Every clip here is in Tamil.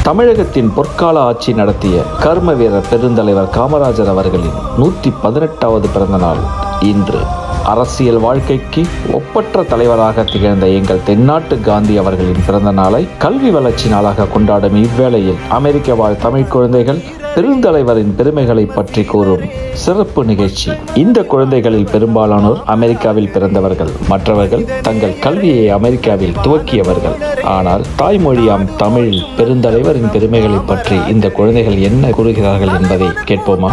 தமிழகத்தின் பொற்கால ஆட்சி நடத்திய கர்ம வீரர் பெருந்தலைவர் காமராஜர் அவர்களின் நூற்றி பதினெட்டாவது பிறந்த நாள் இன்று அரசியல் வாழ்க்கைக்கு ஒப்பற்ற தலைவராக திகழ்ந்த எங்கள் தென்னாட்டு காந்தி அவர்களின் பிறந்த நாளை கல்வி வளர்ச்சி நாளாக கொண்டாடும் இவ்வேளையில் அமெரிக்க வாழ் தமிழ் குழந்தைகள் பெருந்தலைவரின் பெருமைகளை பற்றி கூறும் சிறப்பு நிகழ்ச்சி இந்த குழந்தைகளில் பெரும்பாலானோர் அமெரிக்காவில் பிறந்தவர்கள் மற்றவர்கள் தங்கள் கல்வியை அமெரிக்காவில் துவக்கியவர்கள் ஆனால் தாய்மொழியாம் தமிழில் பெருந்தலைவரின் பெருமைகளை பற்றி இந்த குழந்தைகள் என்ன கூறுகிறார்கள் என்பதை கேட்போமா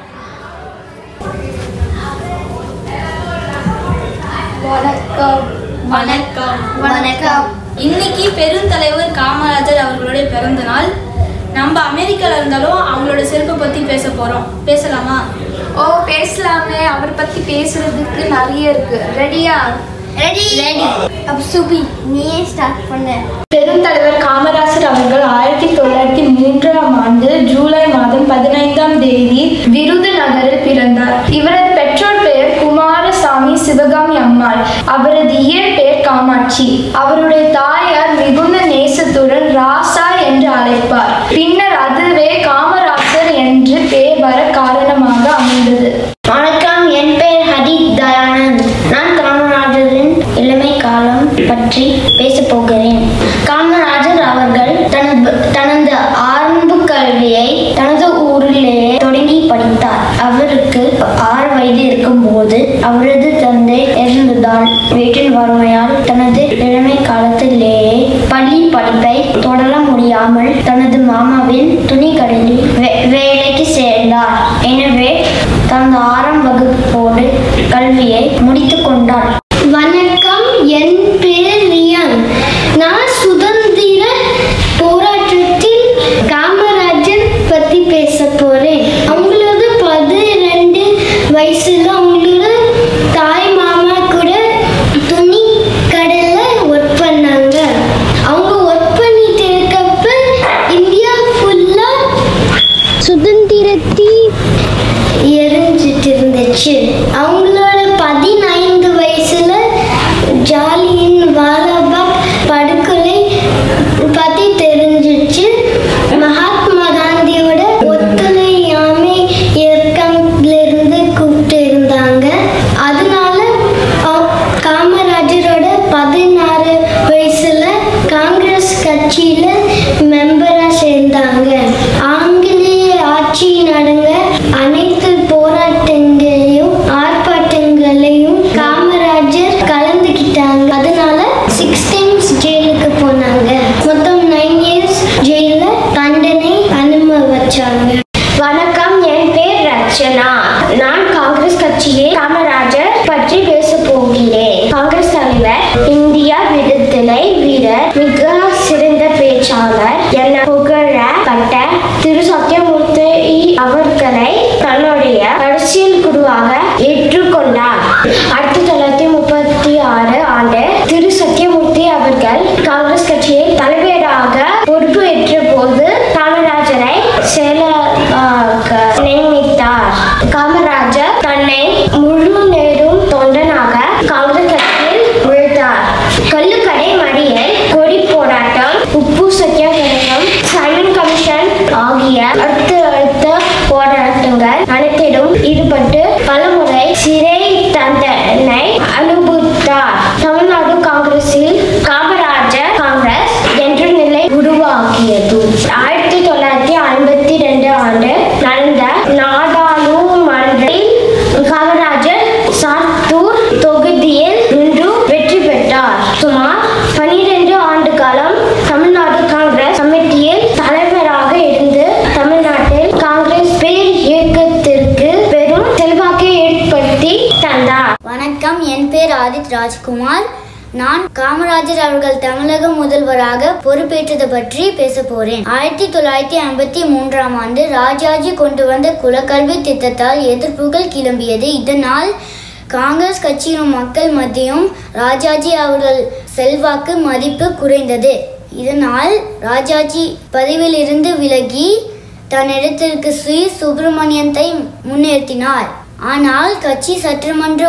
வணக்கம் வணக்கம் வணக்கம் இன்னைக்கு பெருந்தலைவர் காமராஜர் அவர்களுடைய பிறந்த நாள் நம்ம அமெரிக்கால இருந்தாலும் அவங்களோட செருப்பை பத்தி பேச போறோம் பேசலாமா ஓ பேசலாமே அவரை பத்தி பேசுறதுக்கு நிறைய இருக்கு ரெடியா ரெடி ரெடி அப்ப சுபி நீயே ஸ்டார்ட் பண்ண பெருந்தலைவர் காமராசர் அவர்கள் ஆயிரத்தி தொள்ளாயிரத்தி மூன்றாம் ஆண்டு ஜூலை மாதம் பதினைந்தாம் தேதி விருதுநகரில் பிறந்தார் இவரது பெற்றோர் பெயர் குமாரசாமி சிவகாமி அம்மாள் அவரது இயற்பெயர் காமாட்சி அவருடைய தாயார் மிகுந்த நேசத்துடன் ராசா என்று அழைப்பார் பின்னர் அதுவே காமராசர் என்று பெயர் வர காரணமாக அமைந்தது வணக்கம் என் பெயர் ஹரித் தயானந்த் நான் காமராஜரின் இளமை காலம் பற்றி பேசப் போகிறேன் காமராஜர் அவர்கள் தனது தனது ஆரம்ப கல்வியை தனது ஊரிலேயே தொடங்கி படித்தார் அவருக்கு ஆறு வயது இருக்கும்போது அவரது தந்தை இறந்ததால் வீட்டின் வறுமையால் தனது இளமை காலத்திலேயே பள்ளி படிப்பை தொடர முடியாமல் தனது மாமாவின் துணிக்கடையில் வே- வேலைக்கு சேர்ந்தார் எனவே தனது ஆறாம் வகுப்போடு கல்வியை முடித்துக் கொண்டார் வணக்கம் என் பேர் ரியான் நான் சுதந்திர போராட்டத்தில் காமராஜர் பத்தி பேச போறேன் அவங்களோட பதிரெண்டு வயசுல அவங்களோட தாய் மாமா கூட துணி கடையில ஒர்க் பண்ணாங்க அவங்க ஒர்க் பண்ணிட்டு இருக்கப்ப இந்தியா ஃபுல்லா சுதந்திரத்தை எரிஞ்சிட்டு இருந்துச்சு அவங்களோட பதினைந்து வயசுல ஜாலியின் வாலாபாக் படுகொலை பத்தி தெரிஞ்சிச்சு மகாத்மா காந்தியோட ஒத்துழையாமை இயக்கம்ல இருந்து கூப்பிட்டு இருந்தாங்க அதனால அவ- காமராஜரோட பதினாறு வயசுல காங்கிரஸ் கட்சியில மெம்பரா சேர்ந்தாங்க ஆங்கிலேய ஆட்சி நடங்க அனைத்து போராட்டங்களையும் ஆர்ப்பாட்டங்களையும் காமராஜர் கலந்துக்கிட்டாங்க அதனால சிக்ஸ் டைம்ஸ் ஜெயிலுக்கு போனாங்க மொத்தம் நைன் இயர்ஸ் ஜெயில தண்டனை அனுபவிச்சாங்க வணக்கம் என் பேர் ரச்சனா நான் காங்கிரஸ் கட்சியை காமராஜர் பற்றி பேச போகிறேன் காங்கிரஸ் தலைவர் இந்தியா விடுதலை வீரர் மிக சிறந்த பேச்சாளர் என புகழப்பட்ட திரு சத்யமூர்த்தி அவர்களை தன்னுடைய அரசியல் குருவாக ஏற்றுக்கொண்டார் ஆயிரத்தி தொள்ளாயிரத்தி முப்பத்தி ஆறு ஆண்டு திரு சத்யமூர்த்தி அவர்கள் காங்கிரஸ் கட்சியை தலைவராக பொறுப்பு ஏற்ற போது காமராஜரை செயலாக நியமித்தார் காமராஜர் தன்னை முழு நேரும் தொண்டனாக காங்கிரஸ் கட்சியில் விழுத்தார் கள்ளுக்கடை மறியல் கொடி போராட்டம் உப்பு சத்தியாகிரகம் சைமன் கமிஷன் ஆகிய அடுத்த அடுத்த போராட்டங்கள் அனைத்திலும் ஈடுபட்டு பலமுறை சிறை தண்டனை அனுபவித்தார் தமிழ்நாடு காங்கிரஸில் காமராஜர் காங்கிரஸ் என்ற நிலை உருவாக்கியது ஆயிரத்தி தொள்ளாயிரத்தி ஐம்பத்தி ரெண்டு ஆண்டு நடந்த நாடாளுமன்றத்தில் காமராஜர் சாத்தூர் தொகுதியில் நின்று வெற்றி பெற்றார் சுமார் பனிரெண்டு ஆண்டு காலம் தமிழ்நாடு காங்கிரஸ் கமிட்டியில் தலைவராக இருந்து தமிழ்நாட்டில் காங்கிரஸ் பேர் இயக்கத்திற்கு பெரும் செல்வாக்கை ஏற்படுத்தி தந்தார் வணக்கம் என் பேர் ஆதித் ராஜ்குமார் நான் காமராஜர் அவர்கள் தமிழக முதல்வராக பொறுப்பேற்றதை பற்றி பேச போறேன் ஆயிரத்தி தொள்ளாயிரத்தி ஐம்பத்தி மூன்றாம் ஆண்டு ராஜாஜி கொண்டு வந்த குலக்கல்வி திட்டத்தால் எதிர்ப்புகள் கிளம்பியது இதனால் காங்கிரஸ் கட்சியின் மக்கள் மத்தியும் ராஜாஜி அவர்கள் செல்வாக்கு மதிப்பு குறைந்தது இதனால் ராஜாஜி பதவியில் இருந்து விலகி தன்னிடத்திற்கு ஸ்ரீ சுப்பிரமணியத்தை முன்னிறுத்தினார் ஆனால் கட்சி சட்டமன்ற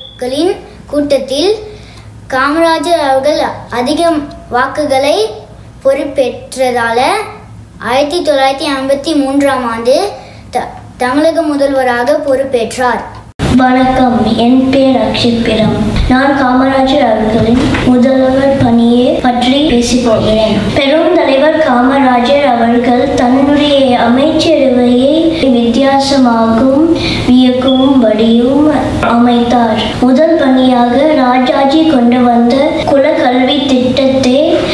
உறுப்பினர்களின் கூட்டத்தில் காமராஜர் அவர்கள் அதிக வாக்குகளை பொறுப்பேற்றதால ஆயிரத்தி தொள்ளாயிரத்தி ஐம்பத்தி மூன்றாம் ஆண்டு த தமிழக முதல்வராக பொறுப்பேற்றார் வணக்கம் என் பேர் அக்ஷிபிரம் நான் காமராஜர் அவர்களின் முதல்வர் பணியை பற்றி பேசப் போகிறேன் பெருந்தலைவர் காமராஜர் அவர்கள் தன்னுடைய அமைச்சரவையை வித்தியாசமாகவும் வியக்கும்படியும் அமைத்தார் முதல் பணியாக ராஜாஜி கொண்டு வந்த குலக்கல்வி திட்டத்தை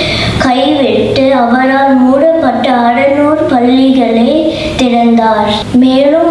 கைவிட்டு அவரால் மூடப்பட்ட அறநூறு பள்ளிகளை திறந்தார் மேலும்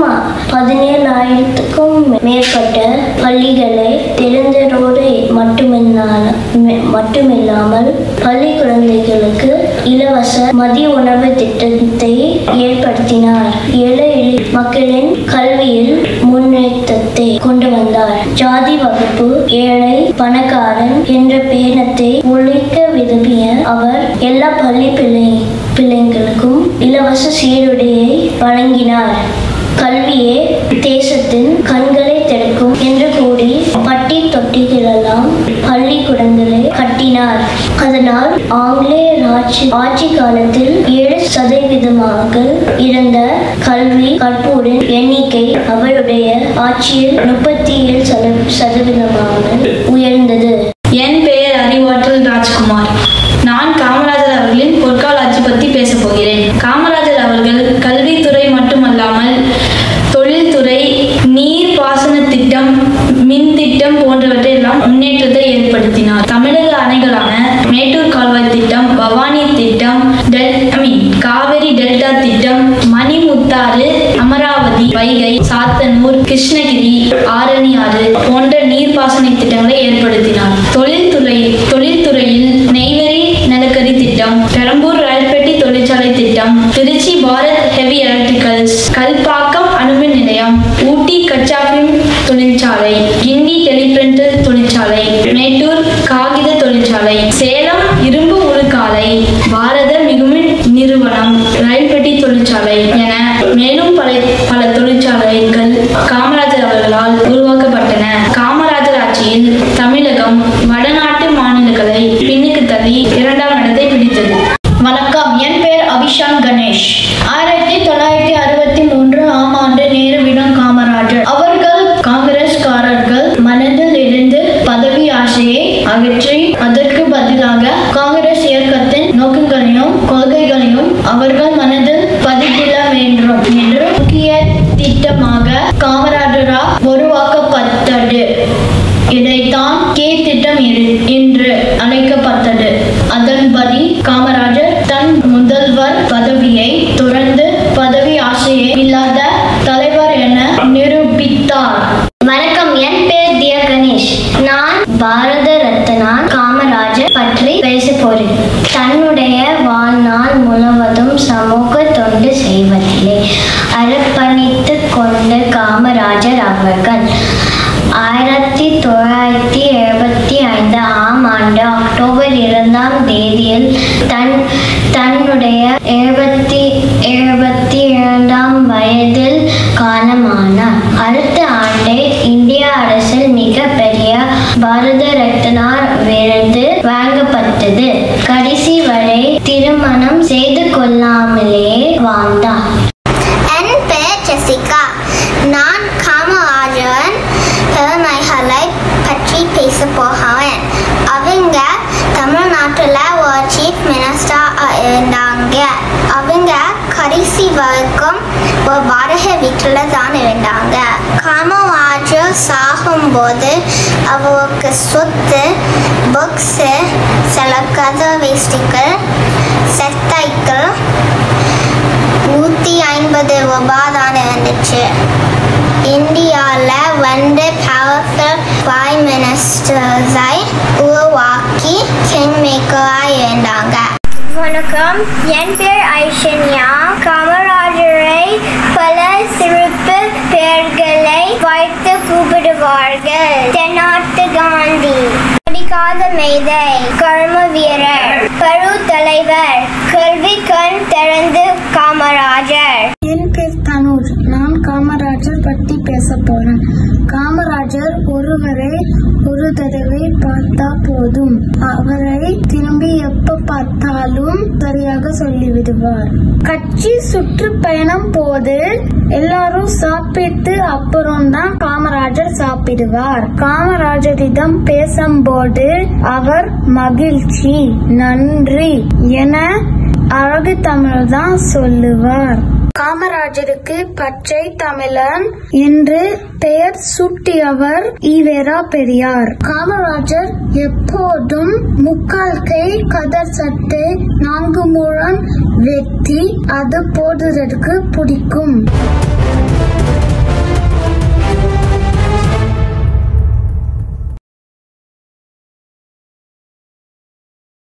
பதினேழாயிரத்துக்கும் மேற்பட்ட பள்ளிகளை திறந்ததோடு மட்டுமில்லாம மட்டுமில்லாமல் பள்ளி குழந்தைகளுக்கு இலவச மதிய உணவு திட்டத்தை ஏற்படுத்தினார் ஏழை எளிய மக்களின் கல்வியில் முன்னேற்றத்தை கொண்டு வந்தார் ஜாதி வகுப்பு ஏழை பணக்காரன் என்ற பேணத்தை ஒழிக்க விரும்பிய அவர் எல்லா பள்ளி பிள்ளை பிள்ளைங்களுக்கும் இலவச சீருடையை வழங்கினார் கல்வியே தேசத்தின் கண்களை திறக்கும் என்று கூறி பட்டி தொட்டிகளெல்லாம் பள்ளிக்கூடங்களை கட்டினார் அதனால் ஆங்கிலேய ஆட்சி ஆட்சி காலத்தில் ஏழு சதவீதமாக இருந்த கல்வி கற்போரின் எண்ணிக்கை அவருடைய ஆட்சியில் முப்பத்தி ஏழு சத சதவீதமாக உயர்ந்தது என் பெயர் அறிவாற்றல் ராஜ்குமார் நான் காமராஜர் அவர்களின் பொற்கால ஆட்சி பற்றி பேசப் போகிறேன் காமராஜர் அவர்கள் கல்வித்துறை மட்டுமல்லாமல் தொழில்துறை நீர் பாசன திட்டம் மின் திட்டம் போன்றவற்றை எல்லாம் முன்னேற்றத்தை ஏற்படுத்தினார் தமிழக அணைகளான மேட்டூர் கால்வாய் திட்டம் பவானி திட்டம் டெல் ஐ மீன் காவிரி டெல்டா திட்டம் மணிமுத்தாறு அமராவதி வைகை சாத்தனூர் கிருஷ்ணகிரி ஆரணி ஆறு போன்ற நீர்ப்பாசன திட்டங்களை ஏற்படுத்தினார் தொழில்துறை தொழில்துறையில் நெய்வேலி நிலக்கரி திட்டம் பெரம்பூர் ரயில்பெட்டி தொழிற்சாலை திட்டம் திருச்சி பாரத் ஹெவி எலக்ட்ரிக்கல்ஸ் கல்பாக்கம் அணுமின் நிலையம் ஊட்டி கச்சாபிம் தொழிற்சாலை கிண்டி டெலிபிரிண்டர் தொழிற்சாலை மேட்டூர் காகித தொழிற்சாலை சேலம் இரும்பு உருக்காலை பாரத மிகுமின் நிறுவனம் ரயில்பெட்டி தொழிற்சாலை என மேலும் பல பல தொழிற்சாலைகள் காமராஜர் அவர்களால் உருவாக்கப்பட்டன காமராஜர் ஆட்சியில் தமிழகம் வடநாட்டு மாநிலங்களை பின்னுக்கு தள்ளி இரண்டாம் இடத்தை பிடித்தது வணக்கம் என் பெயர் அபிஷான் கணேஷ் ஆயிரத்தி தொள்ளாயிரத்தி அறுபத்தி மூன்று ஆம் ஆண்டு நேருவிடம் காமராஜர் அவர்கள் காங்கிரஸ்காரர்கள் மனதில் இருந்து பதவி ஆசையை அகற்றி அதற்கு பதிலாக காங்கிரஸ் இயக்கத்தின் நோக்கங்களையும் கொள்கைகளையும் அவர்கள் மனதில் பதிப்பிட வேண்டும் என்று முக்கிய திட்டமாக காமராஜரால் உருவாக்கப்பட்டது இதைத்தான் கே திட்டம் இரு- என்று அழைக்கப்பட்டது அதன்படி காமராஜர் தன் முதல்வர் பதவியை துறந்து பதவி ஆசையே இல்லாத தலைவர் என நிரூபித்தார் வணக்கம் என் பேர் தியா கணேஷ் நான் பாரத ரத்னா காமராஜர் பற்றி பேச போறேன் தன்னுடைய வாழ்நாள் முழுவதும் சமூக தொண்டு செய்வதிலே அர்ப்பணித்து கொண்ட காமராஜர் அவர்கள் ஆயிரத்தி தொள்ளாயிரத்தி எழுபத்தி ஐந்து ஆம் ஆண்டு அக்டோபர் இரண்டாம் தேதியில் தன் தன்னுடைய எழுபத்தி எழுபத்தி இரண்டாம் வயதில் காலமானார் அடுத்த ஆண்டே இந்திய அரசில் மிகப்பெரிய பாரத ரத்னா விருது வாங்கப்பட்டது கடைசி வரை திருமணம் செய்து கொள்ளாமலேயே வாழ்ந்தார் என் பெயர் ஜெசிகா நான் காமராஜன் பிறந்தகளை பற்றி பேச போகிறேன் அவங்க தமிழ்நாட்டில் ஒரு சீஃப் மினிஸ்டர் இருந்தாங்க அவங்க கடைசி வரைக்கும் ஒரு வாடகை வீட்டில் தான் இருந்தாங்க காமராஜர் சாகும்போது அவருக்கு சொத்து புக்ஸு சில கதை வேஷ்டிகள் செத்தைகள் நூற்றி ஐம்பது ரூபாய் தான் இருந்துச்சு இந்தியாவில் ரெண்டு பவர்ஃபுல் பிரைம் மினிஸ்டர்ஸை உருவாக்கி கிங் மேக்கராக இருந்தாங்க வணக்கம் என் பேர் ஐஷன்யா காமராஜரை பல சிறப்பு பெயர்களை வைத்து கூப்பிடுவார்கள் தென்னாட்டு காந்தி படிக்காத மேதை கர்ம வீரர் கரு தலைவர் கல்வி கண் திறந்து காமராஜர் என் பேர் தனுஷ் நான் காமராஜர் காமராஜர் பத்தி பேச போறேன் காமராஜர் ஒருவரை ஒரு தடவை பார்த்தா போதும் அவரை திரும்பி எப்ப பார்த்தாலும் சரியாக சொல்லிவிடுவார் கட்சி சுற்றுப்பயணம் போது எல்லாரும் சாப்பிட்டு அப்புறம் தான் காமராஜர் சாப்பிடுவார் காமராஜரிடம் பேசும்போது அவர் மகிழ்ச்சி நன்றி என அழகு தமிழ் தான் சொல்லுவார் காமராஜருக்கு பச்சை தமிழன் என்று பெயர் சூட்டியவர் ஈவேரா பெரியார் காமராஜர் எப்போதும் முக்கால் கை கதர் சட்டை நான்கு முழம் வெட்டி அது போடுறதுக்கு பிடிக்கும்